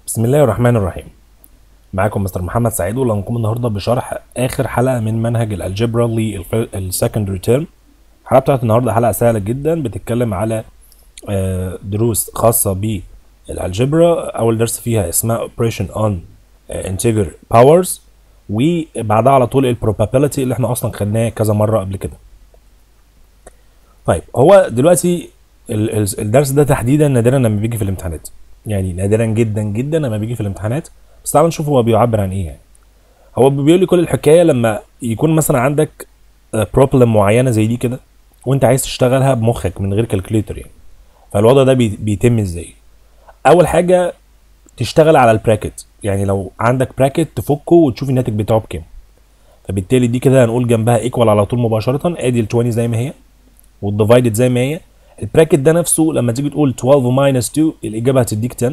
بسم الله الرحمن الرحيم معاكم مستر محمد سعيد واللي هنقوم النهارده بشرح اخر حلقه من منهج الالجبرا للسكندري تيرم الحلقه بتاعت النهارده حلقه سهله جدا بتتكلم على آه، دروس خاصه بالالجبرا اول درس فيها اسمها operation on آه، integer powers وبعدها على طول البروبابيلتي اللي احنا اصلا خدناه كذا مره قبل كده طيب هو دلوقتي ال- ال- الدرس ده تحديدا نادرا لما بيجي في الامتحانات يعني نادرا جدا جدا لما بيجي في الامتحانات بس تعالوا نشوف هو بيعبر عن ايه يعني هو بيقول لي كل الحكايه لما يكون مثلا عندك بروبلم معينه زي دي كده وانت عايز تشتغلها بمخك من غير كالكوليتر يعني فالوضع ده بي- بيتم ازاي اول حاجه تشتغل على البراكت يعني لو عندك براكت تفكه وتشوف الناتج بتاعه بكام فبالتالي دي كده هنقول جنبها ايكوال على طول مباشره ادي ال 20 زي ما هي والديفايدد زي ما هي البراكت ده نفسه لما تيجي تقول 12 ماينس 2 الاجابه هتديك 10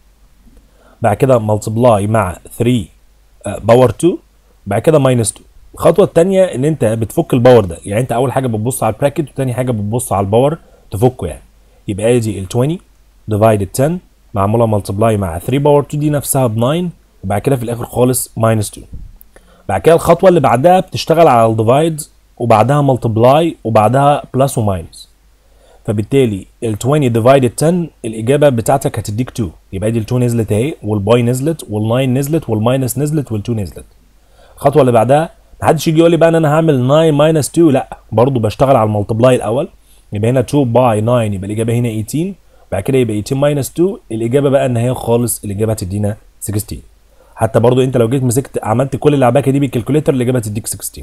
بعد كده ملتبلاي مع 3 باور 2 بعد كده ماينس 2 الخطوه الثانيه ان انت بتفك الباور ده يعني انت اول حاجه بتبص على البراكت وثاني حاجه بتبص على الباور تفكه يعني يبقى ادي ال 20 ديفايدد 10 معموله ملتبلاي مع 3 باور 2 دي نفسها ب 9 وبعد كده في الاخر خالص ماينس 2 بعد كده الخطوه اللي بعدها بتشتغل على الديفايد وبعدها ملتبلاي وبعدها بلس وماينس فبالتالي ال 20 ديفايدد 10 الاجابه بتاعتك هتديك 2 يبقى دي ال 2 نزلت اهي والباي نزلت وال9 نزلت والماينس نزلت وال2 نزلت الخطوه اللي بعدها محدش يجي يقول لي بقى ان انا هعمل 9 ماينس 2 لا برضو بشتغل على الملتبلاي الاول يبقى هنا 2 باي 9 يبقى الاجابه هنا 18 بعد كده يبقى 18 ماينس 2 الاجابه بقى ان هي خالص الاجابه هتدينا 16 حتى برضو انت لو جيت مسكت عملت كل اللعبكه دي بالكالكوليتر الاجابه هتديك 16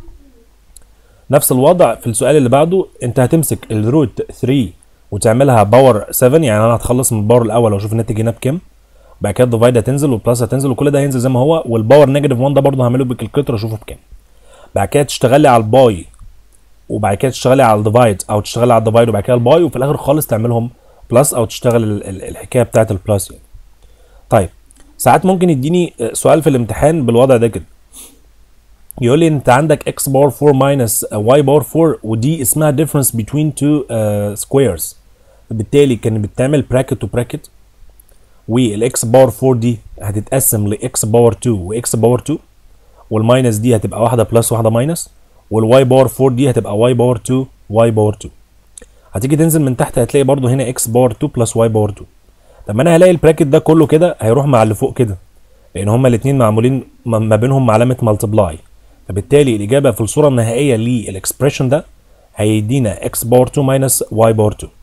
نفس الوضع في السؤال اللي بعده انت هتمسك الروت 3 وتعملها باور 7 يعني انا هتخلص من الباور الاول واشوف الناتج هنا بكام بعد كده الديفايد هتنزل والبلس هتنزل وكل ده هينزل زي ما هو والباور نيجاتيف 1 ده برضه هعمله بالكالكوليتر اشوفه بكام بعد كده تشتغلي على الباي وبعد كده تشتغلي على الديفايد او تشتغلي على الديفايد وبعد كده الباي وفي الاخر خالص تعملهم بلس او تشتغل ال- ال- الحكايه بتاعت البلس يعني طيب ساعات ممكن يديني سؤال في الامتحان بالوضع ده كده يقول لي انت عندك x باور 4 minus y باور 4 ودي اسمها difference between two uh, squares بالتالي كان بتعمل bracket وبراكت والاكس باور 4 دي هتتقسم لاكس باور 2 واكس باور 2 والماينس دي هتبقى واحده بلس واحده ماينس والواي باور 4 دي هتبقى واي باور 2 واي باور 2 هتيجي تنزل من تحت هتلاقي برضو هنا اكس باور 2 بلس واي باور 2 طب ما انا هلاقي البراكت ده كله كده هيروح مع اللي فوق كده لان هما الاثنين معمولين ما ما بينهم علامه ملتبلاي فبالتالي الاجابه في الصوره النهائيه للاكسبريشن ده هيدينا x باور 2 ماينس y باور 2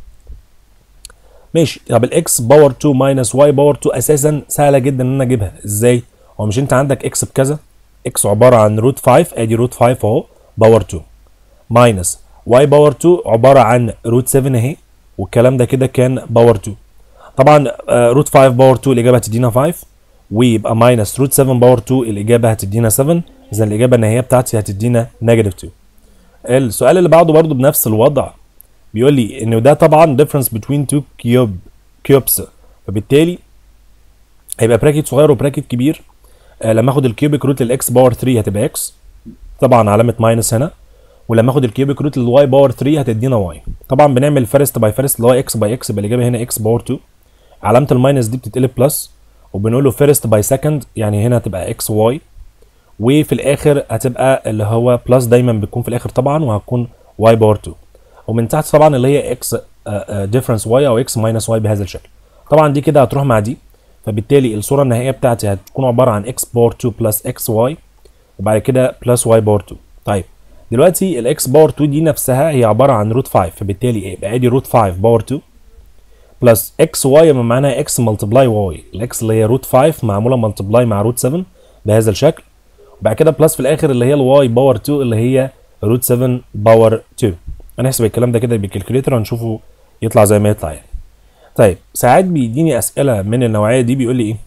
ماشي طب الاكس باور 2 ماينس y باور 2 اساسا سهله جدا ان انا اجيبها ازاي هو مش انت عندك x بكذا x عباره عن روت 5 ادي روت 5 اهو باور 2 ماينس y باور 2 عباره عن روت 7 اهي والكلام ده كده كان باور 2 طبعا روت 5 باور 2 الاجابه هتدينا 5 ويبقى ماينس روت 7 باور 2 الاجابه هتدينا 7 اذا الاجابه النهائيه بتاعتي هتدينا نيجاتيف 2 السؤال اللي بعده برضو بنفس الوضع بيقول لي ان ده طبعا difference between two cube cubes فبالتالي هيبقى براكت صغير وبراكت كبير آه لما اخد الكيوبيك روت للاكس باور 3 هتبقى اكس طبعا علامه ماينس هنا ولما اخد الكيوبيك روت للواي باور 3 هتدينا واي طبعا بنعمل فيرست باي فيرست اللي هو اكس باي اكس يبقى الاجابه هنا اكس باور 2 علامه الماينس دي بتتقلب بلس وبنقول له فيرست باي سكند يعني هنا هتبقى اكس واي وفي الاخر هتبقى اللي هو بلس دايما بتكون في الاخر طبعا وهتكون واي باور 2 ومن تحت طبعا اللي هي اكس ديفرنس واي او اكس ماينس واي بهذا الشكل طبعا دي كده هتروح مع دي فبالتالي الصوره النهائيه بتاعتي هتكون عباره عن اكس باور 2 بلس اكس واي وبعد كده بلس واي باور 2 طيب دلوقتي الاكس باور 2 دي نفسها هي عباره عن روت 5 فبالتالي ايه يبقى ادي روت 5 باور 2 بلس اكس واي يبقى معناها اكس ملتبلاي واي الاكس اللي هي روت 5 معموله ملتبلاي مع روت 7 بهذا الشكل وبعد كده بلس في الاخر اللي هي الواي باور 2 اللي هي روت 7 باور 2 هنحسب الكلام ده كده بالكالكوليتر هنشوفه يطلع زي ما يطلع يعني طيب ساعات بيديني اسئله من النوعيه دي بيقول لي ايه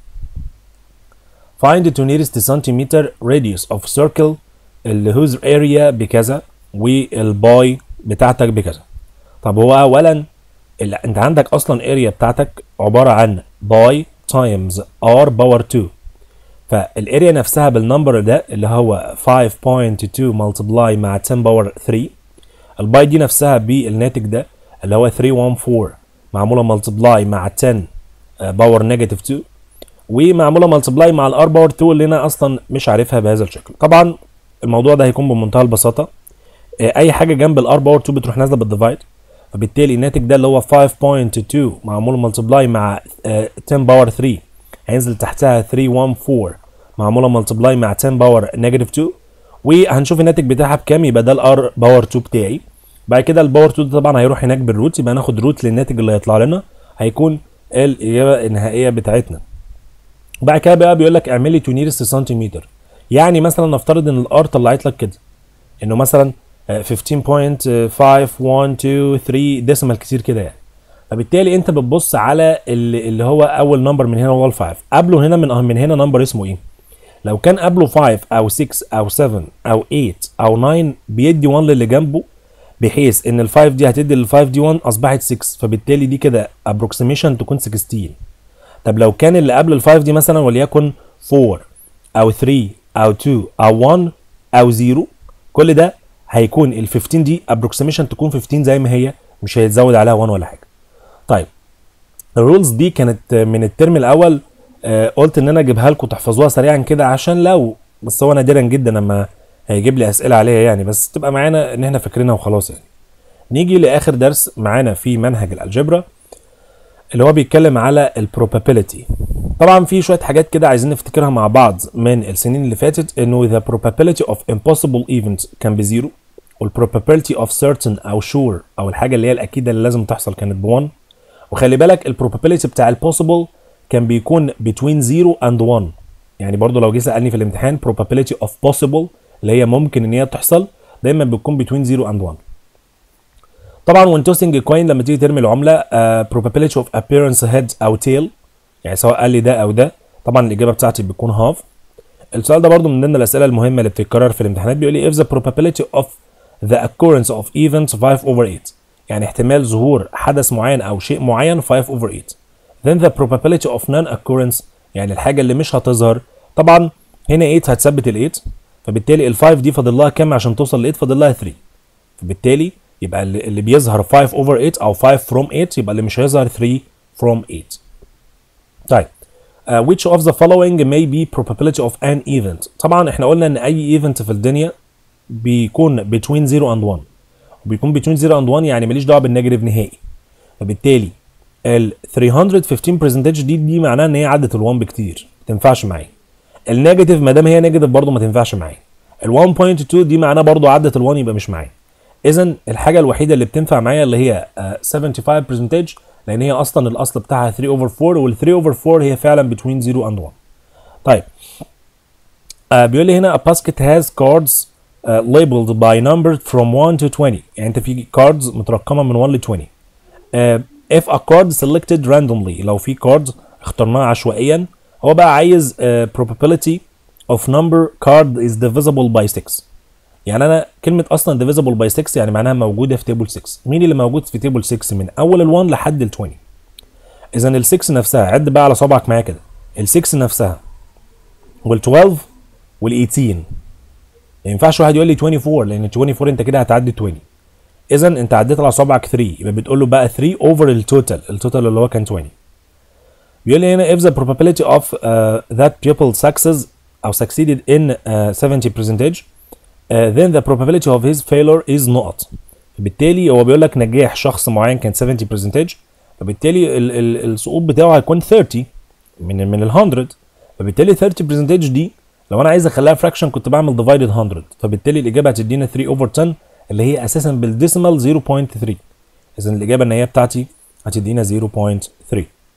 find the nearest centimeter radius of circle اللي whose area بكذا والباي بتاعتك بكذا طب هو اولا ال- انت عندك اصلا اريا بتاعتك عباره عن باي تايمز ار باور 2 فالاريا نفسها بالنمبر ده اللي هو 5.2 ملتبلاي مع 10 باور 3 الباي دي نفسها بالناتج ده اللي هو 314 معموله ملتبلاي مع 10 باور نيجاتيف 2 ومعموله مالتبلاي مع الار باور 2 اللي انا اصلا مش عارفها بهذا الشكل طبعا الموضوع ده هيكون بمنتهى البساطه آه، اي حاجه جنب الار باور 2 بتروح نازله بالديفايد فبالتالي الناتج ده اللي هو 5.2 معمول مالتبلاي مع آه، 10 باور 3 هينزل تحتها 314 معموله مالتبلاي مع 10 باور نيجاتيف 2 وهنشوف الناتج بتاعها بكام يبقى ده الار باور 2 بتاعي بعد كده الباور 2 ده طبعا هيروح هناك بالروت يبقى ناخد روت للناتج اللي هيطلع لنا هيكون الاجابه النهائيه بتاعتنا بعد كده بقى بيقول لك اعمل لي تو نيرست سنتيمتر يعني مثلا نفترض ان الار طلعت لك كده انه مثلا آه، 15.5123 ديسيمال كتير كده يعني فبالتالي انت بتبص على اللي, اللي هو اول نمبر من هنا هو ال 5 قبله هنا من من هنا نمبر اسمه ايه لو كان قبله 5 او 6 او 7 او 8 او 9 بيدي 1 للي جنبه بحيث ان ال 5 دي هتدي لل 5 دي 1 اصبحت 6 فبالتالي دي كده ابروكسيميشن تكون 16 طب لو كان اللي قبل ال 5 دي مثلا وليكن 4 او 3 او 2 او 1 او 0 كل ده هيكون ال 15 دي ابروكسيميشن تكون 15 زي ما هي مش هيتزود عليها 1 ولا حاجه طيب الرولز دي كانت من الترم الاول آه، قلت ان انا اجيبها لكم تحفظوها سريعا كده عشان لو بس هو نادرا جدا لما هيجيب لي اسئله عليها يعني بس تبقى معانا ان احنا فاكرينها وخلاص يعني نيجي لاخر درس معانا في منهج الالجبرا اللي هو بيتكلم على البروبابيلتي طبعا في شويه حاجات كده عايزين نفتكرها مع بعض من السنين اللي فاتت انه the probability of impossible events كان بزيرو والprobability of certain او sure او الحاجه اللي هي الاكيده اللي لازم تحصل كانت ب 1 وخلي بالك البروبابيلتي بتاع البوسيبل كان بيكون between 0 and 1 يعني برضو لو جه سالني في الامتحان probability of possible اللي هي ممكن ان هي تحصل دايما بتكون between 0 and 1 طبعا when tossing a coin لما تيجي ترمي العمله uh, probability of appearance head او tail يعني سواء قال لي ده او ده طبعا الاجابه بتاعتي بتكون half السؤال ده برضو من ضمن الاسئله المهمه اللي بتتكرر في الامتحانات بيقول لي if the probability of the occurrence of events 5 over 8 يعني احتمال ظهور حدث معين او شيء معين 5 over 8 then the probability of non-occurrence يعني الحاجه اللي مش هتظهر طبعا هنا 8 هتثبت ال 8 فبالتالي ال 5 دي فاضل لها كام عشان توصل ل 8 فاضل لها 3 فبالتالي يبقى اللي اللي بيظهر 5 over 8 او 5 from 8 يبقى اللي مش هيظهر 3 from 8 طيب uh, which of the following may be probability of an event طبعا احنا قلنا ان اي event في الدنيا بيكون between 0 and 1 وبيكون between 0 and 1 يعني ماليش دعوه بالنيجاتيف نهائي فبالتالي ال 315 برسنتج دي دي معناها ان هي عدت ال 1 بكتير ما تنفعش معايا النيجاتيف ما دام هي نيجاتيف برضه ما تنفعش معايا ال 1.2 دي معناها برضه عدت ال 1 يبقى مش معايا اذا الحاجه الوحيده اللي بتنفع معايا اللي هي آه، 75 برسنتج لان هي اصلا الاصل بتاعها 3 over 4 وال 3 over 4 هي فعلا between 0 and 1 طيب آه بيقول لي هنا a basket has cards uh, labeled by numbers from 1 to 20 يعني انت في cards مترقمه من 1 ل 20 uh, if a card selected randomly لو في cards اخترناها عشوائيا هو بقى عايز uh, probability of number card is divisible by 6 يعني انا كلمه اصلا divisible by 6 يعني معناها موجوده في تيبل 6 مين اللي موجود في تيبل 6 من اول ال1 لحد ال20 اذا ال6 نفسها عد بقى على صبعك معايا كده ال6 نفسها وال12 وال18 ما ينفعش واحد يقول لي 24 لان 24 انت كده هتعدي 20 اذا انت عديت على صبعك 3 يبقى بتقول له بقى 3 اوفر التوتال التوتال اللي هو كان 20 بيقول لي هنا if the probability of uh, that pupil success او succeeded in uh, 70 percentage uh, then the probability of his failure is not بالتالي هو بيقول لك نجاح شخص معين كان 70 percentage فبالتالي ال ال السقوط بتاعه هيكون 30 من من ال 100 فبالتالي 30 percentage دي لو انا عايز اخليها fraction كنت بعمل divided 100 فبالتالي الاجابه هتدينا 3 over 10 اللي هي اساسا بالديسيمال 0.3 اذا الاجابه النهائيه بتاعتي هتدينا 0.3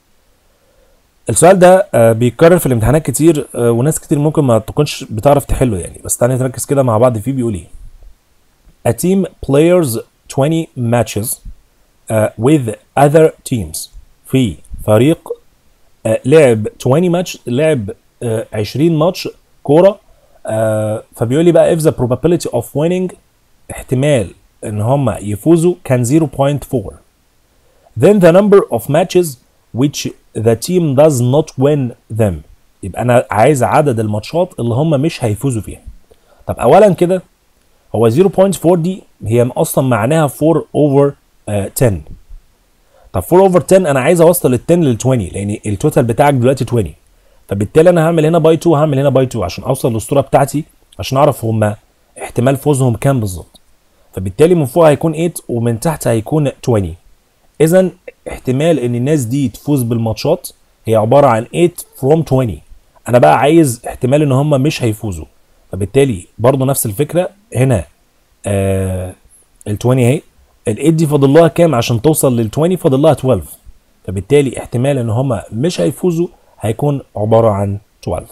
السؤال ده آه، بيتكرر في الامتحانات كتير آه، وناس كتير ممكن ما تكونش بتعرف تحله يعني بس تعالى نركز كده مع بعض فيه بيقول ايه A team players 20 matches uh, with other teams في فريق uh, لعب 20 ماتش لعب uh, 20 ماتش كوره uh, فبيقول لي بقى if the probability of winning احتمال ان هم يفوزوا كان 0.4 then the number of matches which the team does not win them يبقى انا عايز عدد الماتشات اللي هم مش هيفوزوا فيها طب اولا كده هو 0.4 دي هي اصلا معناها 4 over آه 10 طب 4 over 10 انا عايز اوصل ال 10 لل 20 لان التوتال بتاعك دلوقتي 20 فبالتالي انا هعمل هنا باي 2 هعمل هنا باي 2 عشان اوصل للصوره بتاعتي عشان اعرف هما احتمال فوزهم كام بالظبط فبالتالي من فوق هيكون 8 ومن تحت هيكون 20 اذا احتمال ان الناس دي تفوز بالماتشات هي عباره عن 8 from 20 انا بقى عايز احتمال ان هم مش هيفوزوا فبالتالي برضه نفس الفكره هنا آه ال 20 اهي ال 8 دي فاضل لها كام عشان توصل لل 20 فاضل لها 12 فبالتالي احتمال ان هم مش هيفوزوا هيكون عباره عن 12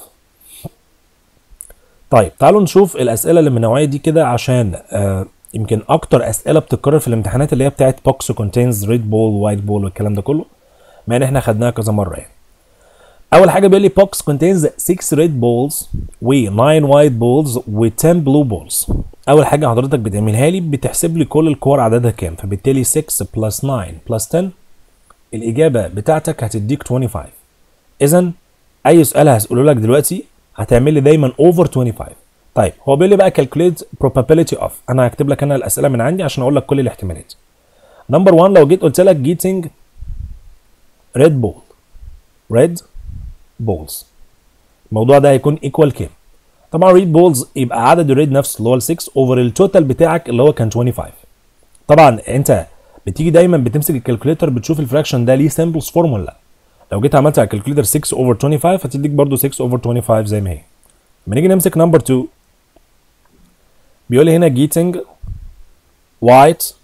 طيب تعالوا نشوف الاسئله اللي من النوعيه دي كده عشان آه يمكن اكتر اسئله بتتكرر في الامتحانات اللي هي بتاعت بوكس كونتينز ريد بول وايت بول والكلام ده كله مع ان احنا خدناها كذا مره يعني اول حاجه بيقول لي بوكس كونتينز 6 ريد بولز و9 وايت بولز و10 بلو بولز اول حاجه حضرتك بتعملها لي بتحسب لي كل الكور عددها كام فبالتالي 6 بلس 9 بلس 10 الاجابه بتاعتك هتديك 25 اذا اي سؤال هساله لك دلوقتي هتعمل لي دايما اوفر 25 طيب هو بيقول لي بقى calculate probability of انا هكتب لك انا الاسئله من عندي عشان اقول لك كل الاحتمالات نمبر 1 لو جيت قلت لك getting red ball red balls الموضوع ده هيكون equal كام طبعا red balls يبقى عدد الريد نفسه اللي هو ال 6 اوفر التوتال بتاعك اللي هو كان 25 طبعا انت بتيجي دايما بتمسك الكالكوليتر بتشوف الفراكشن ده ليه سامبلز فورم ولا لا لو جيت عملت على الكالكوليتر 6 اوفر 25 هتديك برضو 6 اوفر 25 زي ما هي لما نيجي نمسك نمبر 2 بيقول لي هنا getting white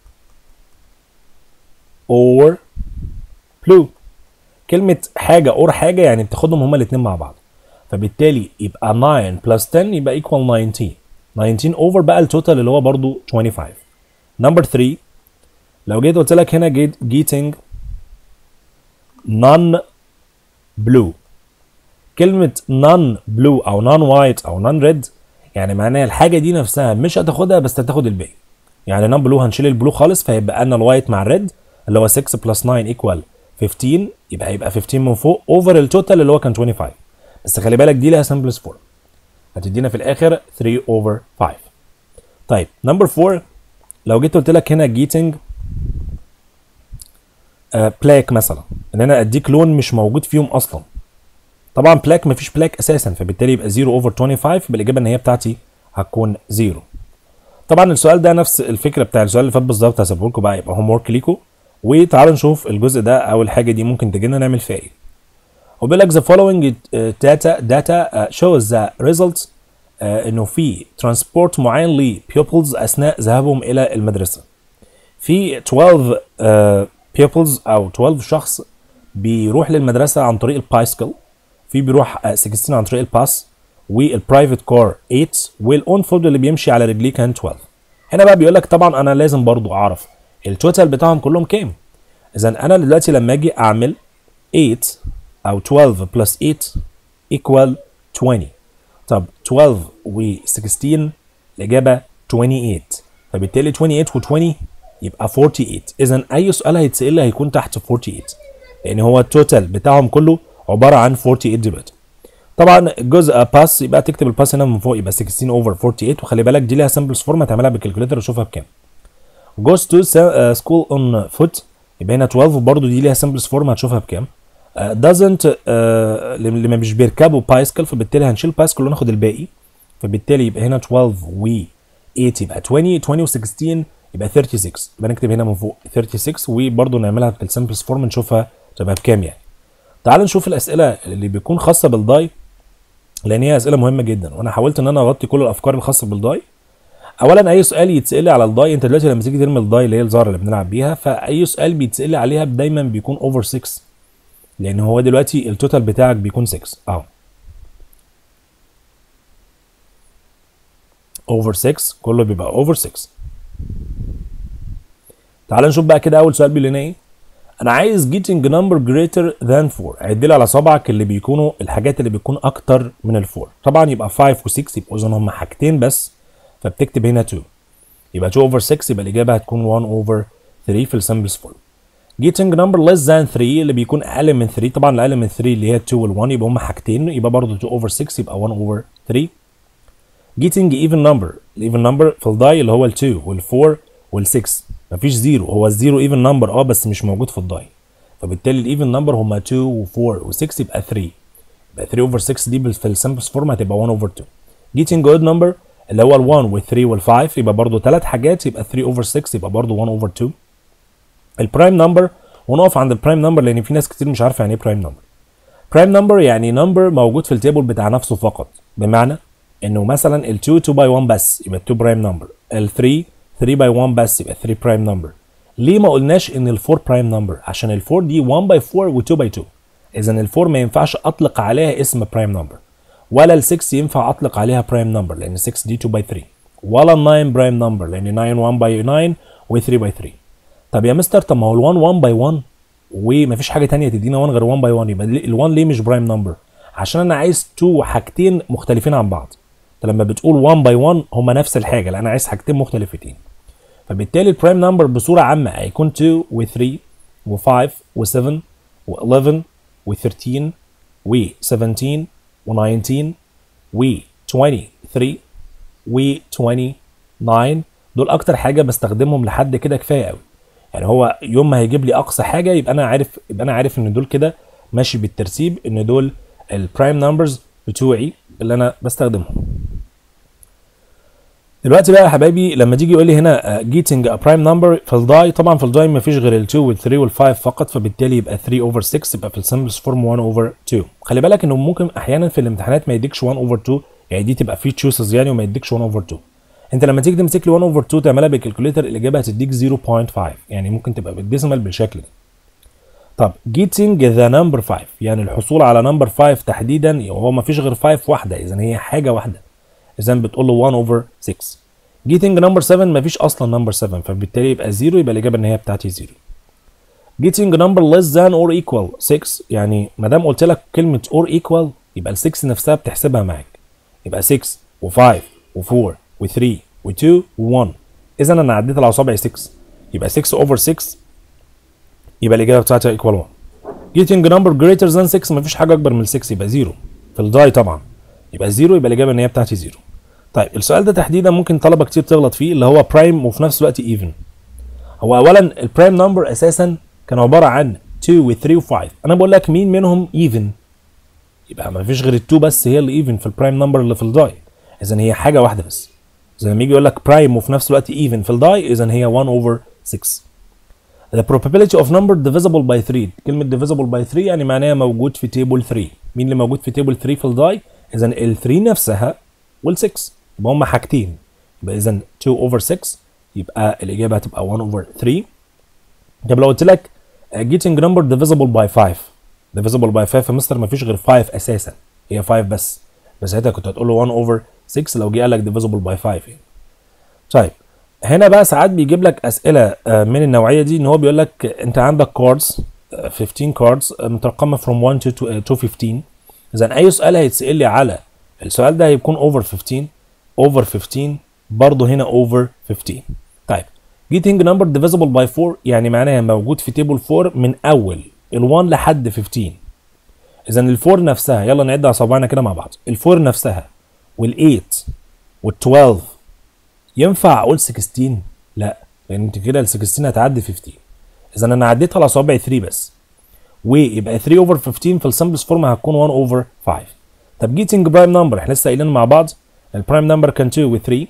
or blue كلمة حاجة or حاجة يعني بتاخدهم هما الاتنين مع بعض فبالتالي يبقى 9 plus 10 يبقى equal 19 19 over بقى التوتال اللي هو برضو 25 نمبر 3 لو جيت قلت لك هنا get, getting non blue كلمة non blue أو non white أو non red يعني معناها الحاجة دي نفسها مش هتاخدها بس هتاخد الباقي يعني non blue هنشيل البلو خالص فيبقى لنا الوايت مع الريد اللي هو 6 بلس 9 equal 15 يبقى هيبقى 15 من فوق اوفر التوتال اللي هو كان 25 بس خلي بالك دي لها سامبلز فورم هتدينا في الاخر 3 اوفر 5 طيب نمبر 4 لو جيت قلت لك هنا جيتنج بلاك مثلا ان انا اديك لون مش موجود فيهم اصلا طبعا بلاك مفيش بلاك اساسا فبالتالي يبقى 0 اوفر 25 بالاجابه ان هي بتاعتي هتكون 0 طبعا السؤال ده نفس الفكره بتاع السؤال اللي فات بالظبط هسيبه لكم بقى يبقى هوم ورك ليكم وتعالوا نشوف الجزء ده او الحاجه دي ممكن تجي لنا نعمل فيها ايه وبيقول لك the following uh, data data uh, shows the results uh, انه في ترانسبورت معين لبيوبلز اثناء ذهابهم الى المدرسه في 12 uh, pupils او 12 شخص بيروح للمدرسه عن طريق البايسكل في بيروح uh, 16 عن طريق الباس والبرايفت كار 8 والاون فود اللي بيمشي على رجليه كان 12 هنا بقى بيقول لك طبعا انا لازم برضو اعرف التوتال بتاعهم كلهم كام اذا انا دلوقتي لما اجي اعمل 8 او 12 بلس 8 equal 20 طب 12 و 16 الاجابه 28 فبالتالي 28 و 20 يبقى 48 اذا اي سؤال هيتسال لي هيكون تحت 48 لان هو التوتال بتاعهم كله عباره عن 48 دلوقتي طبعا جزء باس يبقى تكتب الباس هنا من فوق يبقى 16 اوفر 48 وخلي بالك دي ليها سامبلز فورم هتعملها بالكالكوليتر وشوفها بكام goes to school on foot يبقى هنا 12 وبرده دي ليها سامبلز فورم هتشوفها بكام uh, doesn't uh, اللي مش بيركبوا بايسكل فبالتالي هنشيل بايسكل وناخد الباقي فبالتالي يبقى هنا 12 و 8 يبقى 20 20 و 16 يبقى 36 يبقى نكتب هنا من فوق 36 وبرده نعملها بالسامبلز فورم نشوفها تبقى بكام يعني تعال نشوف الاسئله اللي بيكون خاصه بالداي لان هي اسئله مهمه جدا وانا حاولت ان انا اغطي كل الافكار الخاصه بالداي اولا اي سؤال يتسال لي على الداي انت دلوقتي لما تيجي ترمي الداي اللي هي الزهره اللي بنلعب بيها فاي سؤال بيتسال لي عليها دايما بيكون اوفر 6 لان هو دلوقتي التوتال بتاعك بيكون 6 اهو اوفر 6 كله بيبقى اوفر 6 تعال نشوف بقى كده اول سؤال بيقول لنا ايه انا عايز getting number greater than 4 عد لي على صبعك اللي بيكونوا الحاجات اللي بيكون اكتر من الفور طبعا يبقى 5 و6 يبقوا اذا هم حاجتين بس فبتكتب هنا 2 يبقى 2 over 6 يبقى الاجابه هتكون 1 over 3 في السامبلز فورم getting number less than 3 اللي بيكون اقل من 3 طبعا الاقل من 3 اللي هي 2 وال 1 يبقى هم حاجتين يبقى برضه 2 over 6 يبقى 1 over 3 getting even number الايفن نمبر في الداي اللي هو ال 2 وال 4 وال 6 مفيش زيرو هو الزيرو ايفن نمبر اه بس مش موجود في الداي فبالتالي الايفن نمبر هما 2 و4 و6 يبقى 3 يبقى 3 اوفر 6 دي في السمبلس فورم هتبقى 1 اوفر 2 getting odd number اللي هو ال 1 وال 3 وال 5 يبقى برضه ثلاث حاجات يبقى 3 اوفر 6 يبقى برضه 1 اوفر 2 البرايم نمبر ونقف عند البرايم نمبر لان في ناس كتير مش عارفه يعني ايه برايم نمبر برايم نمبر يعني نمبر موجود في التيبل بتاع نفسه فقط بمعنى انه مثلا ال 2 2 باي 1 بس يبقى 2 برايم نمبر ال 3 3 باي 1 بس يبقى 3 برايم نمبر ليه ما قلناش ان ال 4 برايم نمبر عشان ال 4 دي 1 باي 4 و 2 باي 2 اذا ال 4 ما ينفعش اطلق عليها اسم برايم نمبر ولا ال 6 ينفع اطلق عليها برايم نمبر لان 6 دي 2 باي 3 ولا ال 9 برايم نمبر لان 9 1 باي 9 و 3 باي 3 طب يا مستر طب ما هو ال 1 1 باي 1 ومفيش حاجه تانية تدينا 1 غير 1 باي 1 يبقى ال 1 ليه مش برايم نمبر عشان انا عايز تو حاجتين مختلفين عن بعض انت لما بتقول 1 باي 1 هما نفس الحاجه لا انا عايز حاجتين مختلفتين فبالتالي البرايم نمبر بصوره عامه هيكون 2 و3 و5 و7 و11 و13 و17 و19 و23 و29 دول اكتر حاجه بستخدمهم لحد كده كفايه قوي يعني هو يوم ما هيجيب لي اقصى حاجه يبقى انا عارف يبقى انا عارف ان دول كده ماشي بالترتيب ان دول البرايم نمبرز بتوعي اللي انا بستخدمهم دلوقتي بقى يا حبايبي لما تيجي يقول لي هنا جيتنج ا برايم نمبر في الداي طبعا في الداي ما فيش غير ال 2 وال 3 وال 5 فقط فبالتالي يبقى 3 اوفر 6 يبقى في السمبلز فورم 1 اوفر 2 خلي بالك انه ممكن احيانا في الامتحانات ما يديكش 1 اوفر 2 يعني دي تبقى في تشوسز يعني وما يديكش 1 اوفر 2 انت لما تيجي تمسك لي 1 اوفر 2 تعملها بالكالكوليتر الاجابه هتديك 0.5 يعني ممكن تبقى بالديسيمال بالشكل ده طب getting the number 5 يعني الحصول على نمبر 5 تحديدا هو ما فيش غير 5 واحده اذا هي حاجه واحده اذا بتقول له 1 اوفر 6 getting نمبر 7 ما فيش اصلا نمبر 7 فبالتالي يبقى 0 يبقى الاجابه النهائيه بتاعتي 0 getting number less than or equal 6 يعني ما دام قلت لك كلمه or equal يبقى ال 6 نفسها بتحسبها معاك يبقى 6 و5 و4 و3 و2 و1 اذا انا عديت على اصابعي 6 يبقى 6 اوفر 6 يبقى الاجابه بتاعتي equal 1 getting number greater than 6 مفيش حاجه اكبر من 6 يبقى 0 في الداي طبعا يبقى 0 يبقى الاجابه النهائيه بتاعتي 0 طيب السؤال ده تحديدا ممكن طلبه كتير تغلط فيه اللي هو برايم وفي نفس الوقت ايفن هو اولا البرايم نمبر اساسا كان عباره عن 2 و 3 و 5 انا بقول لك مين منهم ايفن يبقى ما فيش غير ال2 بس هي اللي ايفن في البرايم نمبر اللي في الداي اذا هي حاجه واحده بس زي لما يجي يقول لك برايم وفي نفس الوقت ايفن في الداي اذا هي 1 اوفر 6 The probability of number divisible by 3 كلمة divisible by 3 يعني معناها موجود في تيبل 3 مين اللي موجود في تيبل 3 في الداي إذا ال 3 نفسها وال 6 يبقى هما حاجتين يبقى إذا 2 over 6 يبقى الإجابة هتبقى 1 over 3 طب لو قلت لك getting number divisible by 5 divisible by 5 يا مستر مفيش غير 5 أساسا هي 5 بس بس ساعتها كنت هتقول له 1 over 6 لو جه قال لك divisible by 5 يعني طيب هنا بقى ساعات بيجيب لك اسئله من النوعيه دي ان هو بيقول لك انت عندك كاردز 15 كاردز مترقمه from 1 to to 15 اذا اي سؤال هيتسال لي على السؤال ده هيكون اوفر 15 اوفر 15 برضه هنا اوفر 15 طيب getting number divisible by 4 يعني معناها موجود في تيبل 4 من اول ال1 لحد 15 اذا ال4 نفسها يلا نعد على صوابعنا كده مع بعض ال4 نفسها وال8 وال12 ينفع اقول 16 لا لان انت كده ال 16 هتعدي 15 اذا انا عديت على صوابعي 3 بس ويبقى 3 اوفر 15 في السمبلس فورم هتكون 1 اوفر 5 طب جيتنج برايم نمبر احنا لسه قايلين مع بعض البرايم نمبر كان 2 و 3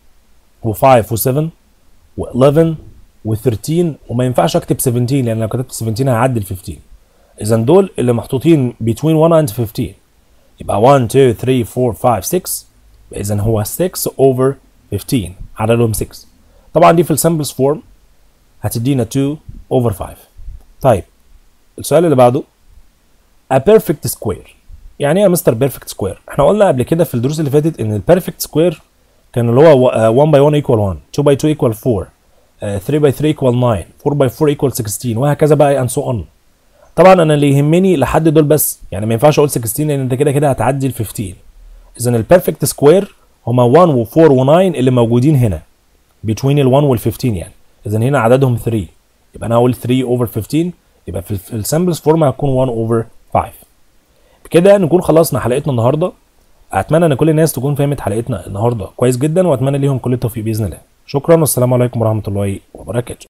و5 و7 و11 و13 وما ينفعش اكتب 17 لان لو كتبت 17 هعدي ال 15 اذا دول اللي محطوطين between 1 and 15 يبقى 1 2 3 4 5 6 اذا هو 6 اوفر 15 عددهم 6 طبعا دي في السامبلز فورم هتدينا 2 اوفر 5 طيب السؤال اللي بعده a perfect square يعني ايه يا مستر بيرفكت سكوير احنا قلنا قبل كده في الدروس اللي فاتت ان البيرفكت سكوير كان اللي هو 1 باي 1 ايكوال 1 2 باي 2 ايكوال 4 3 باي 3 ايكوال 9 4 باي 4 ايكوال 16 وهكذا بقى اند سو اون طبعا انا اللي يهمني لحد دول بس يعني ما ينفعش اقول 16 لان انت كده كده هتعدي ال 15 اذا البيرفكت سكوير هما 1 و4 و9 اللي موجودين هنا between ال 1 وال 15 يعني اذا هنا عددهم 3 يبقى انا هقول 3 اوفر 15 يبقى في السامبلز فورم هتكون 1 اوفر 5 بكده نكون خلصنا حلقتنا النهارده اتمنى ان كل الناس تكون فهمت حلقتنا النهارده كويس جدا واتمنى ليهم كل التوفيق باذن الله شكرا والسلام عليكم ورحمه الله وبركاته